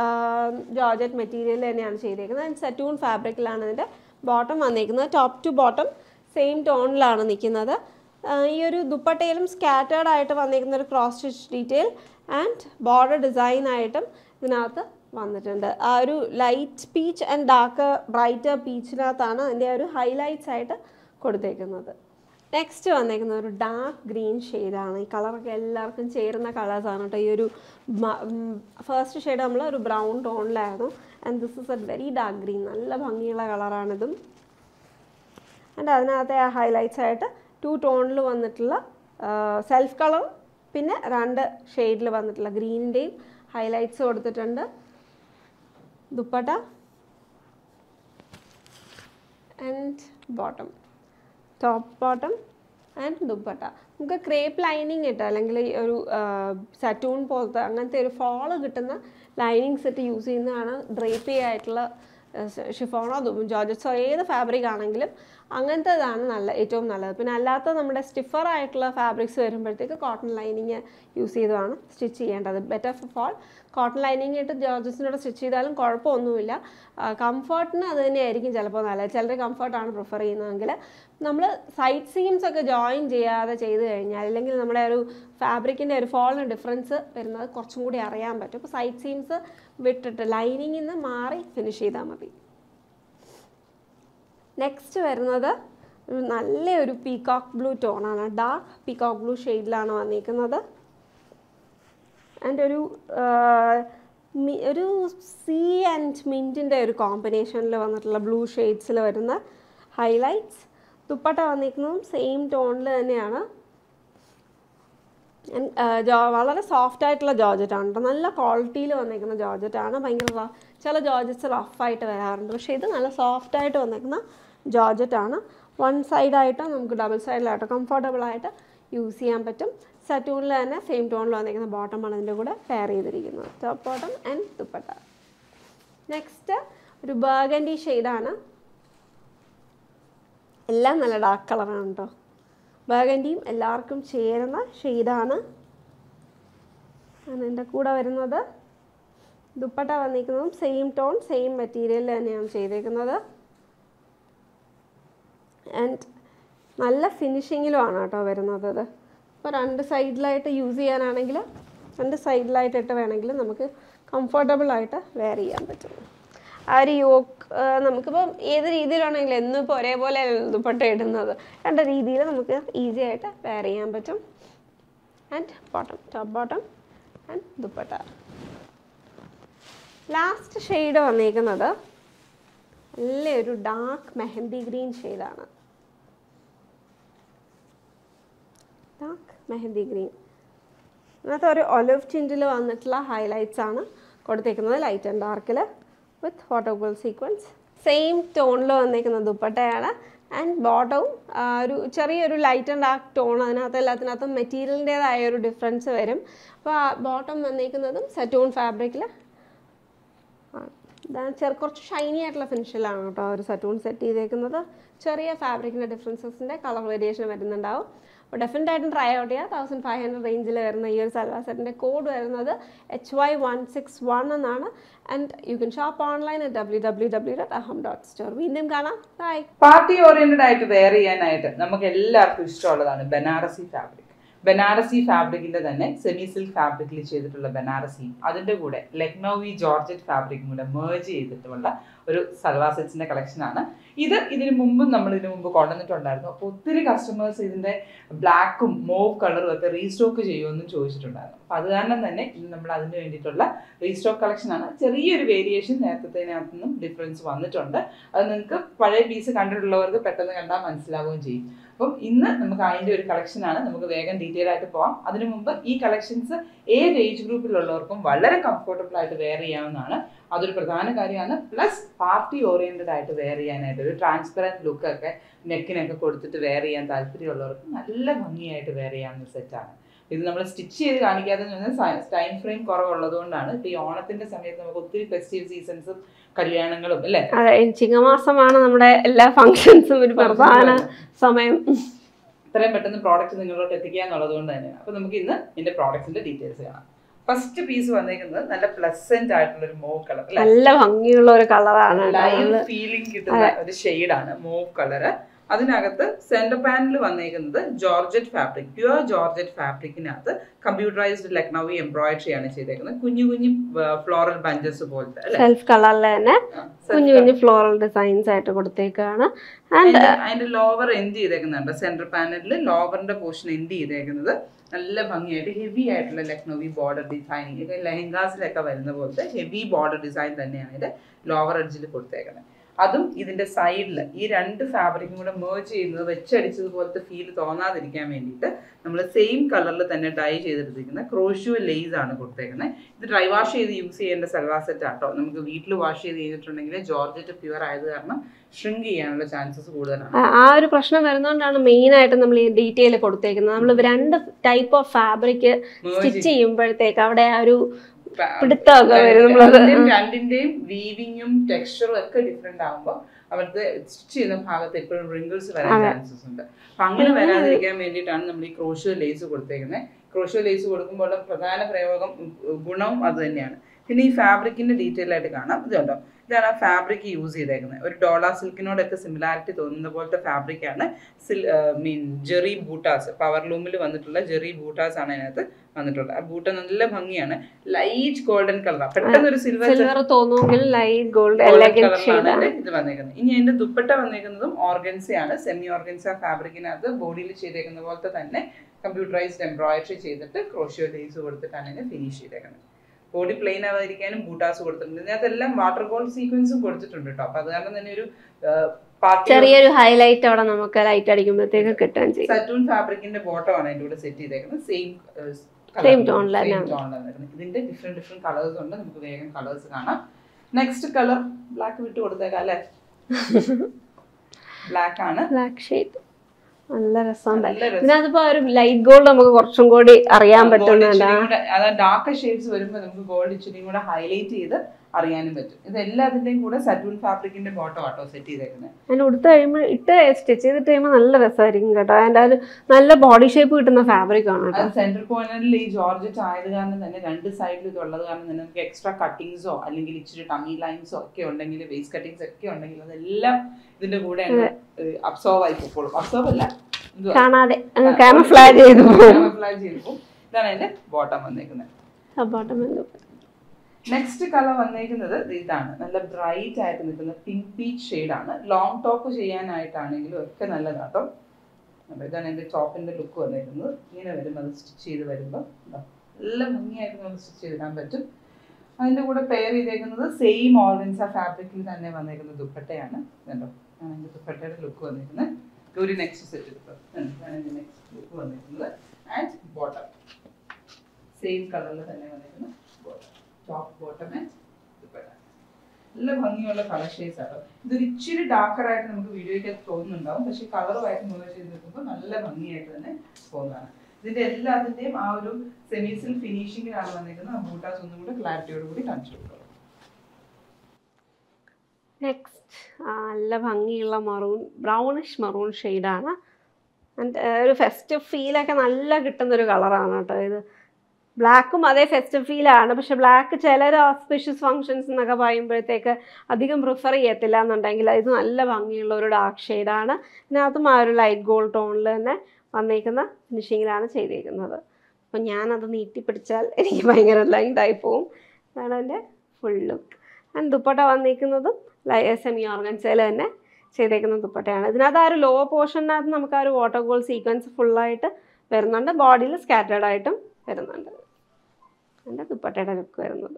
ജോർജറ്റ് മെറ്റീരിയൽ തന്നെയാണ് ചെയ്തേക്കുന്നത് ആൻഡ് സെറ്റൂൺ ഫാബ്രിക്കിലാണ് ഇതിൻ്റെ ബോട്ടം വന്നിരിക്കുന്നത് ടോപ്പ് ടു ബോട്ടം സെയിം ടോണിലാണ് നിൽക്കുന്നത് ആഹ് ഈ ഒരു ദുപ്പട്ടയിലും സ്കാറ്റേർഡ് ആയിട്ട് വന്നിരിക്കുന്ന ഒരു cross stitch detail and border design ആയിട്ടും ഇതിനകത്ത് വന്നിട്ടുണ്ട് ആ ഒരു light peach and dark brighter പീച്ചിനകത്താണ് അതിൻ്റെ ആ ഒരു ഹൈലൈറ്റ്സ് ആയിട്ട് കൊടുത്തേക്കുന്നത് നെക്സ്റ്റ് വന്നേക്കുന്ന ഒരു ഡാർക്ക് ഗ്രീൻ ഷെയ്ഡാണ് ഈ കളറൊക്കെ എല്ലാവർക്കും ചേരുന്ന കളേഴ്സാണ് കേട്ടോ ഈ ഒരു ഫസ്റ്റ് ഷെയ്ഡ് നമ്മൾ ഒരു ബ്രൗൺ ടോണിലായിരുന്നു and this is a very dark green നല്ല ഭംഗിയുള്ള കളറാണിതും ആൻഡ് അതിനകത്തെ ആ ഹൈലൈറ്റ്സ് ആയിട്ട് ടു ടോണിൽ വന്നിട്ടുള്ള സെൽഫ് കളർ പിന്നെ രണ്ട് ഷെയ്ഡിൽ വന്നിട്ടുള്ള ഗ്രീനിൻ്റെയും ഹൈലൈറ്റ്സ് കൊടുത്തിട്ടുണ്ട് dupatta and bottom top bottom and dupatta നമുക്ക് ക്രേപ്പ് ലൈനിങ് ഇട്ട് അല്ലെങ്കിൽ ഈ ഒരു സറ്റൂൺ പോലത്തെ അങ്ങനത്തെ ഒരു ഫോള് കിട്ടുന്ന ലൈനിങ് സെറ്റ് യൂസ് ചെയ്യുന്നതാണ് ഡ്രേപ്പി ആയിട്ടുള്ള ഷിഫോണോ ജോർജറ്റ്സോ ഏത് ഫാബ്രിക് ആണെങ്കിലും അങ്ങനത്തേതാണ് നല്ല ഏറ്റവും നല്ലത് പിന്നെ അല്ലാത്ത നമ്മുടെ സ്റ്റിഫർ ആയിട്ടുള്ള ഫാബ്രിക്സ് വരുമ്പോഴത്തേക്ക് കോട്ടൺ ലൈനിങ് യൂസ് ചെയ്തതാണ് സ്റ്റിച്ച് ചെയ്യേണ്ടത് better of all cotton lining ഇട്ട് ജോർജസിനോട് സ്റ്റിച്ച് ചെയ്താലും കുഴപ്പമൊന്നുമില്ല കംഫർട്ടിന് അത് തന്നെയായിരിക്കും ചിലപ്പോൾ നല്ലത് ചിലർ കംഫർട്ടാണ് പ്രിഫർ ചെയ്യുന്നതെങ്കിൽ നമ്മൾ സൈഡ് സീംസ് ഒക്കെ ജോയിൻ ചെയ്യാതെ ചെയ്ത് കഴിഞ്ഞാൽ അല്ലെങ്കിൽ നമ്മുടെ ഒരു ഫാബ്രിക്കിൻ്റെ ഒരു ഫോളിന് ഡിഫറൻസ് വരുന്നത് കുറച്ചും കൂടി അറിയാൻ പറ്റും അപ്പോൾ സൈഡ് സീംസ് വിട്ടിട്ട് ലൈനിങ്ങിൽ നിന്ന് മാറി ഫിനിഷ് ചെയ്താൽ മതി നെക്സ്റ്റ് വരുന്നത് ഒരു നല്ലൊരു പീകോക്ക് ബ്ലൂ ടോണാണ് ഡാർക്ക് പീകോക്ക് ബ്ലൂ ഷെയ്ഡിലാണ് വന്നിരിക്കുന്നത് ആൻഡ് ഒരു ആ, മി- ഒരു സീ ആൻഡ് മിൻറ്റിൻ്റെ ഒരു കോമ്പിനേഷനിൽ വന്നിട്ടുള്ള ബ്ലൂ ഷെയ്ഡ്സിൽ വരുന്ന ഹൈലൈറ്റ്സ് ദുപ്പട്ട വന്നിരിക്കുന്നതും സെയിം ടോണിൽ തന്നെയാണ് And, ആ, ജോ- വളരെ സോഫ്റ്റ് ആയിട്ടുള്ള ജോർജറ്റ് ആണ് കേട്ടോ നല്ല ക്വാളിറ്റിയിൽ വന്നിരിക്കുന്ന ജോർജറ്റ് ആണ് ഭയങ്കര റ- ചില ജോർജറ്റ്സ് റഫായിട്ട് വരാറുണ്ട് പക്ഷേ ഇത് നല്ല സോഫ്റ്റ് ആയിട്ട് വന്നിരിക്കുന്ന ജോർജറ്റ് ആണ് വൺ സൈഡായിട്ടോ നമുക്ക് ഡബിൾ സൈഡിലായിട്ടോ കംഫർട്ടബിൾ ആയിട്ട് യൂസ് ചെയ്യാൻ പറ്റും സറ്റൂണിൽ തന്നെ സെയിം ടോണിൽ വന്നിരിക്കുന്ന ബോട്ടമാണ് അതിൻ്റെ കൂടെ പെയർ ചെയ്തിരിക്കുന്നത് top bottom and dupatta next ഒരു ബർഗൻഡി ഷെയ്ഡാണ് എല്ലാം നല്ല ഡാർക്ക് കളറാണ് കേട്ടോ ബർഗൻഡിയും എല്ലാവർക്കും ചേരുന്ന ഷെയ്ഡാണ് അതിൻ്റെ കൂടെ വരുന്നത് ദുപ്പട്ട വന്നിരിക്കുന്നതും സെയിം ടോൺ സെയിം മെറ്റീരിയൽ തന്നെയാണ് ചെയ്തേക്കുന്നത് ആൻഡ് നല്ല ഫിനിഷിങ്ങിലുമാണ് കേട്ടോ വരുന്നത് ഇത് ഇപ്പോൾ രണ്ട് സൈഡിലായിട്ട് യൂസ് ചെയ്യാനാണെങ്കിൽ രണ്ട് സൈഡിലായിട്ടിട്ട് വേണമെങ്കിൽ നമുക്ക് കംഫർട്ടബിൾ ആയിട്ട് വെയർ ചെയ്യാൻ പറ്റും ആ ഒരു യോക്ക് നമുക്കിപ്പം ഏത് രീതിയിലാണെങ്കിലും എന്നും ഇപ്പോൾ ഒരേപോലെ ദുപ്പട്ട ഇടുന്നത് രണ്ട് രീതിയിൽ നമുക്ക് ഈസി ആയിട്ട് വെയർ ചെയ്യാൻ പറ്റും and bottom top bottom and dupatta last shade വന്നിരിക്കുന്നത് നല്ലൊരു ഡാർക്ക് മെഹന്തി ഗ്രീൻ ഷെയ്ഡാണ് ഡാർക്ക് മെഹന്തി ഗ്രീൻ അതിനകത്ത് ഒരു ഒലിവ് ടിൻറ്റിൽ വന്നിട്ടുള്ള ഹൈലൈറ്റ്സ് ആണ് കൊടുത്തേക്കുന്നത് ലൈറ്റ് ആൻഡ് ഡാർക്കിൽ വിത്ത് ഫോട്ടോഗോൾ സീക്വൻസ് സെയിം ടോണിൽ വന്നിരിക്കുന്ന ദുപ്പട്ടയാണ് ആൻഡ് ബോട്ടവും ഒരു ചെറിയൊരു ലൈറ്റ് ആൻഡ് ഡാർക്ക് ടോൺ അതിനകത്ത് എല്ലാത്തിനകത്തും മെറ്റീരിയലിൻ്റേതായ ഒരു ഡിഫറൻസ് വരും അപ്പോൾ ബോട്ടം വന്നിരിക്കുന്നതും സെറ്റൂൺ ഫാബ്രിക്കിൽ ഇതാണ് ചെറു കുറച്ച് ഷൈനി ആയിട്ടുള്ള ഫിനിഷിലാണ് കേട്ടോ ഒരു സറ്റൂൺ സെറ്റ് ചെയ്തേക്കുന്നത് ചെറിയ ഫാബ്രിക്കിൻ്റെ ഡിഫറൻസസിൻ്റെ കളർ വേരിയേഷൻ വരുന്നുണ്ടാവും അപ്പോൾ ഡെഫിനറ്റ് ആയിട്ടും ട്രൈ ഔട്ട് ചെയ്യുക തൗസൻഡ് ഫൈവ് ഹൺഡ്രഡ് റേഞ്ചിൽ വരുന്ന ഈ ഒരു സൽവാർ സെറ്റിൻ്റെ കോഡ് വരുന്നത് H Y one six one എന്നാണ് and you can shop online at W W W dot Aham dot store വീണ്ടും കാണാം ബൈ പാർട്ടി ഓറിയന്റഡ് ആയിട്ട് വെയർ ചെയ്യാനായിട്ട് നമുക്ക് എല്ലാവർക്കും ഇഷ്ടമുള്ളതാണ് ബനാറസി ഫാബ്രിക് ബനാറസി ഫാബ്രിക്കിന്റെ തന്നെ സെമി സിൽക്ക് ഫാബ്രിക്കിൽ ചെയ്തിട്ടുള്ള ബനാറസി അതിന്റെ കൂടെ ലക്നൌവി ജോർജറ്റ് ഫാബ്രിക്കും കൂടെ മേർജ് ചെയ്തിട്ടുള്ള ഒരു സൽവാർ സെറ്റ്സിന്റെ കളക്ഷനാണ് ഇത് ഇതിന് മുമ്പും നമ്മൾ ഇതിനു മുമ്പ് കൊണ്ടുവന്നിട്ടുണ്ടായിരുന്നു അപ്പോൾ ഒത്തിരി കസ്റ്റമേഴ്സ് ഇതിന്റെ ബ്ലാക്കും മോവ് കളറും ഒക്കെ റീസ്റ്റോക്ക് ചെയ്യുമെന്നും ചോദിച്ചിട്ടുണ്ടായിരുന്നു അപ്പോൾ അത് കാരണം തന്നെ ഇന്ന് നമ്മൾ അതിന് വേണ്ടിയിട്ടുള്ള റീസ്റ്റോക്ക് കളക്ഷനാണ് ചെറിയൊരു വേരിയേഷൻ നേരത്തേനകത്തു നിന്നും ഡിഫറൻസ് വന്നിട്ടുണ്ട് അത് നിങ്ങൾക്ക് പഴയ പീസ് കണ്ടിട്ടുള്ളവർക്ക് പെട്ടെന്ന് കണ്ടാൽ മനസ്സിലാവുകയും ചെയ്യും അപ്പം ഇന്ന് നമുക്ക് അതിന്റെ ഒരു കളക്ഷനാണ് നമുക്ക് വേഗം ഡീറ്റെയിൽ ആയിട്ട് പോവാം അതിനു മുമ്പ് ഈ കളക്ഷൻസ് ഏത് ഏജ് ഗ്രൂപ്പിലുള്ളവർക്കും വളരെ കംഫർട്ടബിൾ ആയിട്ട് വെയർ ചെയ്യാവുന്നതാണ് അതൊരു പ്രധാന കാര്യമാണ് പ്ലസ് പാർട്ടി ഓറിയന്റഡ് ആയിട്ട് വെയർ ചെയ്യാനായിട്ട് ഒരു ട്രാൻസ്പെറൻറ്റ് ലുക്ക് ഒക്കെ നെക്കിനൊക്കെ കൊടുത്തിട്ട് വെയർ ചെയ്യാൻ താല്പര്യമുള്ളവർക്ക് നല്ല ഭംഗിയായിട്ട് വെയർ ചെയ്യാവുന്ന സെറ്റാണ് ഇത് നമ്മൾ സ്റ്റിച്ച് ചെയ്ത് കാണിക്കാതെ ടൈം ഫ്രെയിം കുറവുള്ളതുകൊണ്ടാണ് ഇപ്പൊ ഈ ഓണത്തിന്റെ സമയത്ത് നമുക്ക് ഒത്തിരി ഫെസ്റ്റീവ് സീസൺസും കല്യാണങ്ങളും അല്ലേ അതെ ചിങ്ങമാസമാണ് നമ്മുടെ എല്ലാ ഫങ്ഷൻസും ഒരു പ്രധാന സമയം ഇത്രയും പെട്ടെന്ന് പ്രോഡക്റ്റ് നിങ്ങളോട്ട് എത്തിക്കുക എന്നുള്ളത് കൊണ്ട് തന്നെയാണ് അപ്പൊ നമുക്ക് ഇന്ന് ഇതിന്റെ പ്രോഡക്റ്റിന്റെ ഡീറ്റെയിൽസ് കാണാം ഫസ്റ്റ് പീസ് വന്നേക്കുന്നത് നല്ല പ്ലസന്റ് ആയിട്ടുള്ള ഒരു മോവ് കളർ അല്ലെ നല്ല ഭംഗിയുള്ള ഒരു കളറാണ് ലൈവ് ഫീലിംഗ് കിട്ടുന്ന ഒരു ഷെയ്ഡാണ് മൂവ് കളറ് അതിനകത്ത് സെന്റർ പാനൽ വന്നേക്കുന്നത് ജോർജറ്റ് ഫാബ്രിക് പ്യുവർ ജോർജറ്റ് ഫാബ്രിക്കിനകത്ത് കമ്പ്യൂട്ടറൈസ്ഡ് ലക്നൌവി എംബ്രോയിഡറി ആണ് ചെയ്തേക്കുന്നത് കുഞ്ഞു കുഞ്ഞു ഫ്ലോറൽ ബഞ്ചസ് പോലത്തെ അല്ലെ സെൽഫ് കളറിൽ തന്നെ കുഞ്ഞു കുഞ്ഞു ഫ്ലോറൽ ഡിസൈൻസ് ആയിട്ട് കൊടുത്തേക്കാണ് ആൻഡ് അതിന്റെ ലോവർ എൻഡ് ചെയ്തേക്കുന്നുണ്ട് സെന്റർ പാനലിൽ ലോവറിന്റെ പോർഷൻ എൻഡ് ചെയ്തേക്കുന്നത് നല്ല ഭംഗിയായിട്ട് ഹെവി ആയിട്ടുള്ള ലക്നൌവി ബോർഡർ ഡിസൈനിങ് ഒക്കെ ലെഹങ്കാസിലൊക്കെ വരുന്ന പോലത്തെ ഹെവി ബോർഡർ ഡിസൈൻ തന്നെയാണ് ഇതിന്റെ ലോവർ എഡ്ജിൽ കൊടുത്തേക്കുന്നത് അതും ഇതിന്റെ സൈഡിൽ ഈ രണ്ട് ഫാബ്രിക്കും കൂടെ മേർജ് ചെയ്യുന്നത് വെച്ചടിച്ചതുപോലത്തെ ഫീൽ തോന്നാതിരിക്കാൻ വേണ്ടിയിട്ട് നമ്മൾ സെയിം കളറിൽ തന്നെ ഡൈ ചെയ്തെടുത്തിരിക്കുന്ന ക്രോഷ്യൂ ലേസ് ആണ് കൊടുത്തേക്കുന്നത് ഇത് ഡ്രൈ വാഷ് ചെയ്ത് യൂസ് ചെയ്യേണ്ട സൽവാർ സെറ്റ് ആട്ടോ നമുക്ക് വീട്ടിൽ വാഷ് ചെയ്ത് ചെയ്തിട്ടുണ്ടെങ്കിൽ ജോർജറ്റ് പ്യുവർ ആയത് കാരണം ഷ്രിങ്ക് ചെയ്യാനുള്ള ചാൻസസ് കൂടുതലാണ് ആ- ആ ഒരു പ്രശ്നം വരുന്നതുകൊണ്ടാണ് മെയിൻ ആയിട്ട് നമ്മൾ ഈ ഡീറ്റെയിൽ കൊടുത്തേക്കുന്നത് നമ്മൾ രണ്ട് ടൈപ്പ് ഓഫ് ഫാബ്രിക് സ്റ്റിച്ച് ചെയ്യുമ്പോഴത്തേക്ക് അവിടെ ആ ഒരു പിടുത്തമൊക്കെ വരും നമ്മളത് രണ്ടിന്റെയും രണ്ടിന്റെയും വീവിങ്ങും ടെക്സ്ചറും ഒക്കെ ഡിഫറെന്റ് ആകുമ്പോൾ അവിടുത്തെ സ്റ്റിച്ച് ചെയ്യുന്ന ഭാഗത്ത് എപ്പോഴും റിങ്കിൾസ് വരാൻ ചാൻസസ് ഉണ്ട് അപ്പൊ അങ്ങനെ വരാതിരിക്കാൻ വേണ്ടിയിട്ടാണ് നമ്മൾ ഈ ക്രോഷ്യോ ലേസ് കൊടുത്തേക്കുന്നത് ക്രോഷ്യോ ലേസ് കൊടുക്കുമ്പോൾ ഉള്ള പ്രധാന പ്രയോഗം ഉം, ഗുണവും അത് തന്നെയാണ് പിന്നെ ഈ ഫാബ്രിക്കിന്റെ ഡീറ്റെയിൽ ആയിട്ട് കാണാം ഇത് കണ്ടോ ഇതാണ് ആ ഫാബ്രിക് യൂസ് ചെയ്തേക്കുന്നത് ഒരു ഡോള സിൽക്കിനോടൊക്കെ സിമിലാരിറ്റി തോന്നുന്ന പോലത്തെ ഫാബ്രിക് ആണ് സിൽ മീൻ ജെറി ബൂട്ടാസ് പവർ ലൂമിൽ വന്നിട്ടുള്ള ജെറി ബൂട്ടാസ് ആണ് അതിനകത്ത് വന്നിട്ടുള്ളത് ആ ബൂട്ട നല്ല ഭംഗിയാണ് ലൈറ്റ് ഗോൾഡൻ കളർ പെട്ടെന്ന് ഒരു സിൽവർ സിൽവർ തോന്നുമെങ്കിൽ light gold golden elegant colour ലാണ് ഷെയ്ഡാണ് ഇതിന്റെ ഇത് വന്നേക്കുന്നത് ഇനി അതിന്റെ ദുപ്പട്ട വന്നേക്കുന്നതും ഓർഗൻസയാണ് സെമി ഓർഗൻസ ഫാബ്രിക്കിനകത്ത് ബോഡിയിൽ ചെയ്തേക്കുന്ന പോലത്തെ തന്നെ കമ്പ്യൂട്ടറൈസ്ഡ് എംബ്രോയിഡറി ചെയ്തിട്ട് ക്രോഷ്യോ ലേസ് കൊടുത്തിട്ടാണ് ഇതിനെ ഫിനിഷ് ചെയ്തേക്കുന്നത് ബോഡി പ്ലെയിൻ ആവാതിരിക്കാനും ബൂട്ടാസ് കൊടുത്തിട്ടുണ്ട് ഇതിനകത്തെല്ലാം വാട്ടർ ഗോൾഡ് സീക്വൻസും കൊടുത്തിട്ടുണ്ട് കേട്ടോ അപ്പൊ അത് കാരണം തന്നെ ഒരു പാർട്ടി ചെറിയൊരു ഹൈലൈറ്റ് അവിടെ നമുക്ക് ലൈറ്റ് അടിക്കുമ്പോഴത്തേക്ക് കിട്ടുകയും ചെയ്യും സറ്റൂൺ ഫാബ്രിക്കിന്റെ ബോട്ടം ആണ് അതിന്റെ കൂടെ സെറ്റ് ചെയ്തേക്കുന്നത് സെയിം Same tone ല് തന്നെ. ഇതിന്റെ ഡിഫറെന്റ് ഡിഫറെന്റ് കളേഴ്സ് ഉണ്ട് നമുക്ക് വേഗം കളേഴ്സ് കാണാം നെക്സ്റ്റ് കളർ ബ്ലാക്ക് വിട്ട് കൊടുത്തേക്കാം അല്ലെ ബ്ലാക്ക് ആണ് ബ്ലാക്ക് ഷെയ്ഡ് നല്ല രസമുണ്ട് നല്ല രസം. ഇതിനകത്തിപ്പോ ഒരു ലൈറ്റ് ഗോൾഡ് നമുക്ക് കുറച്ചും കൂടി അറിയാൻ Gold പറ്റുന്നുണ്ട് ഇച്ചിരിയും കൂടെ, അതായത് ഡാർക്ക് ഷെയ്ഡ്സ് വരുമ്പോൾ നമുക്ക് ഗോൾഡ് ഇച്ചിരിയും കൂടെ ഹൈലൈറ്റ് ചെയ്ത് അറിയാനും പറ്റും ഇത് എല്ലാത്തിന്റെയും കൂടെ സറ്റൂൺ ഫാബ്രിക്കിന്റെ ബോട്ടം ആട്ടോ സെറ്റ് ചെയ്തേക്കുന്നത് അതിന് ഉടുത്ത് കഴിയുമ്പോൾ ഇട്ട് സ്റ്റിച്ച് ചെയ്തിട്ട് കഴിയുമ്പോൾ നല്ല രസമായിരിക്കും കേട്ടോ അതിൻ്റെ ഒരു നല്ല ബോഡി ഷേപ്പ് കിട്ടുന്ന ഫാബ്രിക് ആണ് കേട്ടോ അത് സെൻട്രൽ കോർണറിൽ ഈ ജോർജറ്റ് ആയത് കാരണം തന്നെ രണ്ട് സൈഡിൽ ഇത് ഉള്ളത് കാരണം തന്നെ നമുക്ക് എക്സ്ട്രാ കട്ടിങ്സോ അല്ലെങ്കിൽ ഇച്ചിരി ടമി ലൈൻസോ ഒക്കെ ഉണ്ടെങ്കിൽ വേസ്റ്റ് കട്ടിങ്സ് ഒക്കെ ഉണ്ടെങ്കിൽ അതെല്ലാം ഇതിന്റെ കൂടെ അബ്സോർവ് ആയി പോയിക്കോളും അബ്സോർവ് അല്ല എന്തുവാ? കാണാതെ ക്യാമഫ്ലാജ് ചെയ്ത് പോകും Camouflage ചെയ്ത് പോകും. ഇതാണ് അതിന്റെ ബോട്ടം വന്നേക്കുന്നത് ബോട്ടം നെക്സ്റ്റ് കളർ വന്നേക്കുന്നത് ദേ ഇതാണ് നല്ല ബ്രൈറ്റ് ആയിട്ട് നിൽക്കുന്ന പിങ്ക് പീച്ച് ആണ് ലോങ് ടോപ്പ് ചെയ്യാനായിട്ടാണെങ്കിലും ഒക്കെ നല്ലതാട്ടോ അപ്പൊ ഇതാണ് എൻ്റെ ടോപ്പിന്റെ ലുക്ക് വന്നേക്കുന്നത് ഇങ്ങനെ വരും അത് സ്റ്റിച്ച് ചെയ്ത് വരുമ്പോൾ ഇതാ, നല്ല ഭംഗിയായിട്ട് നമുക്ക് സ്റ്റിച്ച് ചെയ്തിടാൻ പറ്റും അതിന്റെ കൂടെ പെയർ ചെയ്തേക്കുന്നത് സെയിം ഓർഗൻസ ഫാബ്രിക്കിൽ തന്നെ വന്നേക്കുന്ന ദുപ്പട്ടയാണ് കണ്ടോ ആണ് എൻ്റെ ദുപ്പട്ടയുടെ ലുക്ക് വന്നേക്കുന്നത് ഒരു നെക്സ്റ്റ് സെറ്റ് എടുത്തത് ഇതാണ് എൻ്റെ നെക്സ്റ്റ് ലുക്ക് വന്നേക്കുന്നത് ആൻഡ് ബോട്ടം സെയിം കളറിൽ തന്നെ വന്നേക്കുന്ന bottom top bottom and dupatta നല്ല ഭംഗിയുള്ള കളർ ഷെയ്ഡ്സ് ആണ് ഇതൊരു ഇച്ചിരി ഡാർക്കർ ആയിട്ട് നമുക്ക് വീഡിയോയ്ക്ക് തോന്നുന്നുണ്ടാവും പക്ഷെ കളറുമായിട്ട് മുഴുവൻ ചെയ്ത് നിൽക്കുമ്പോൾ നല്ല ഭംഗിയായിട്ട് തന്നെ പോകുന്നതാണ് ഇതിന്റെ എല്ലാത്തിന്റെയും ആ ഒരു സെമീസിൽ ഫിനിഷിങ്ങിലാണ് വന്നിരിക്കുന്നത് ആ ബൂട്ടാസ് ഒന്നും കൂടി ക്ലാരിറ്റിയോട് കൂടി കാണിച്ചു കൊടുക്കുക നെക്സ്റ്റ് നല്ല ഭംഗിയുള്ള മറൂൺ ബ്രൗണിഷ് മറൂൺ ഷെയ്ഡാണ് ഒരു ഫെസ്റ്റീവ് ഫീലൊക്കെ നല്ല കിട്ടുന്നൊരു കളറാണ് കേട്ടോ ഇത് ബ്ലാക്കും അതേ ഫെസ്റ്റീവ് ഫീലാണ് പക്ഷെ ബ്ലാക്ക് ചിലർ ഓസ്പിഷ്യസ് ഫങ്ഷൻസ് എന്നൊക്കെ പറയുമ്പോഴത്തേക്ക് അധികം പ്രിഫർ ചെയ്യത്തില്ല എന്നുണ്ടെങ്കിൽ ഇത് നല്ല ഭംഗിയുള്ള ഒരു ഡാർക്ക് ഷെയ്ഡാണ് ഇതിനകത്തും ആ ഒരു ലൈറ്റ് ഗോൾഡ് ടോണിൽ തന്നെ വന്നേക്കുന്ന ഫിനിഷിങ്ങിലാണ് ചെയ്തേക്കുന്നത് അപ്പം ഞാനത് നീട്ടിപ്പിടിച്ചാൽ എനിക്ക് ഭയങ്കര ലൈൻഡായി പോവും ഇതാണ് എൻ്റെ ഫുൾ ലുക്ക് ആൻഡ് ദുപ്പട്ട വന്നിരിക്കുന്നതും സെമി ഓർഗൻസയിൽ തന്നെ ചെയ്തേക്കുന്ന ദുപ്പട്ടയാണ് ഇതിനകത്ത് ആ ഒരു ലോ പോർഷനകത്ത് നമുക്ക് ആ ഒരു വാട്ടർ ഗോൾ സീക്വൻസ് ഫുള്ളായിട്ട് വരുന്നുണ്ട് ബോഡിയിൽ സ്കാറ്റേഡ് ആയിട്ടും വരുന്നുണ്ട് എൻ്റെ ദുപ്പട്ടയുടെ ലുക്ക് വരുന്നത്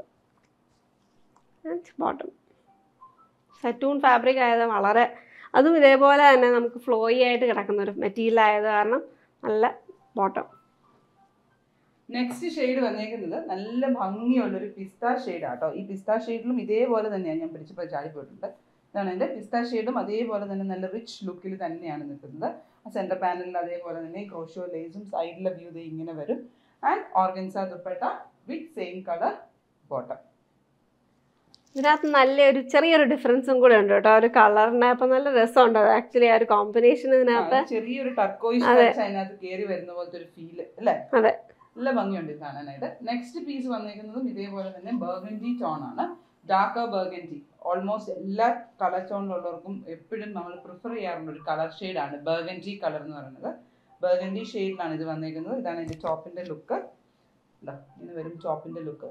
ബോട്ടം സെറ്റൂൺ ഫാബ്രിക് ആയത് വളരെ അതും ഇതേപോലെ തന്നെ നമുക്ക് ഫ്ലോയി ആയിട്ട് കിടക്കുന്ന ഒരു മെറ്റീരിയൽ ആയത് കാരണം നല്ല ബോട്ടം നെക്സ്റ്റ് ഷെയ്ഡ് വന്നേക്കുന്നത് നല്ല ഭംഗിയുള്ള ഒരു പിസ്ത ഷെയ്ഡ് ആട്ടോ ഈ പിസ്ത ഷെയ്ഡിലും ഇതേപോലെ തന്നെയാണ് ഞാൻ പിടിച്ചപ്പോൾ ചാടി പോയിട്ടുണ്ട് ഇതാണ് എൻ്റെ പിസ്ത ഷെയ്ഡും അതേപോലെ തന്നെ നല്ല റിച്ച് ലുക്കിൽ തന്നെയാണ് നിൽക്കുന്നത് ആ സെൻറ്റർ പാനലിൽ അതേപോലെ തന്നെ ക്രോഷോ ലേസും സൈഡിലെ വ്യൂ ദേ ഇങ്ങനെ വരും and organza dupatta with same colour bottom ഇതിനകത്ത് നല്ലൊരു ചെറിയൊരു ഡിഫറൻസും കൂടെ ഉണ്ട് കേട്ടോ ആ ഒരു കളറിനെ അപ്പം നല്ല രസമുണ്ട് അത് ആക്ച്വലി ആ ഒരു കോമ്പിനേഷൻ ഇതിനകത്ത് ചെറിയൊരു ടർക്കോയിഷ് അതെ. അതിനകത്ത് കയറി വരുന്ന പോലത്തെ ഒരു ഫീല് അല്ലേ അതെ. നല്ല ഭംഗിയുണ്ട് ഇത് കാണാനായിട്ട് നെക്സ്റ്റ് പീസ് വന്നിരിക്കുന്നതും ഇതേപോലെ തന്നെ ബർഗൻഡി ടോൺ ആണ് ഡാർക്കർ ബർഗൻഡി ഓൾമോസ്റ്റ് എല്ലാ കളർ ടോണിലുള്ളവർക്കും എപ്പോഴും നമ്മൾ പ്രിഫർ ചെയ്യാറുള്ള ഒരു കളർ ആണ് ബർഗൻഡി കളർ എന്ന് പറയുന്നത് ബർഗൻഡി ഷെയ്ഡിലാണ് ഇത് വന്നിരിക്കുന്നത് ഇതാണ് ഇതിന്റെ ടോപ്പിന്റെ ലുക്ക് ഇങ്ങനെ വരും ടോപ്പിന്റെ ലുക്ക്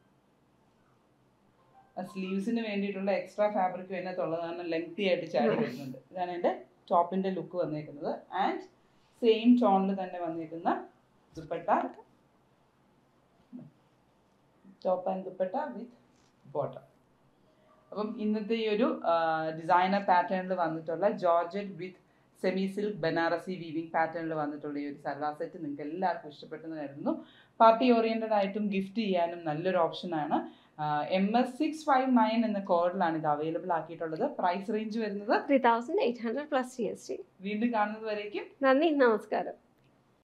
സ്ലീവ്സിന് വേണ്ടിയിട്ടുള്ള എക്സ്ട്രാ ഫാബ്രിക് അതിനകത്തുള്ളത് കാരണം ലെങ്തി ആയിട്ട് ചാടി വരുന്നുണ്ട് ഇതാണ് എൻ്റെ ടോപ്പിന്റെ ലുക്ക് വന്നേക്കുന്നത് ആൻഡ് സെയിം ടോണിൽ തന്നെ വന്നേക്കുന്ന dupatta top and dupatta with bottom അപ്പം ഇന്നത്തെ ഈ ഒരു ഡിസൈനർ പാറ്റേണിൽ വന്നിട്ടുള്ള georgette with semi silk Banarasi weaving പാറ്റേണിൽ വന്നിട്ടുള്ള ഈ ഒരു സൽവാർ സെറ്റ് നിങ്ങൾക്ക് എല്ലാവർക്കും ഇഷ്ടപ്പെട്ടെന്ന് കരുതുന്നു പാർട്ടി ഓറിയന്റഡ് ആയിട്ടും ഗിഫ്റ്റ് ചെയ്യാനും നല്ലൊരു ഓപ്ഷനാണ് M S six five nine എന്ന കോഡിലാണ് ഇത് അവൈലബിൾ ആക്കിയിട്ടുള്ളത് പ്രൈസ് റേഞ്ച് വരുന്നത് three thousand eight hundred plus G S T വീണ്ടും കാണുന്നത് വരേക്കും നന്ദി നമസ്കാരം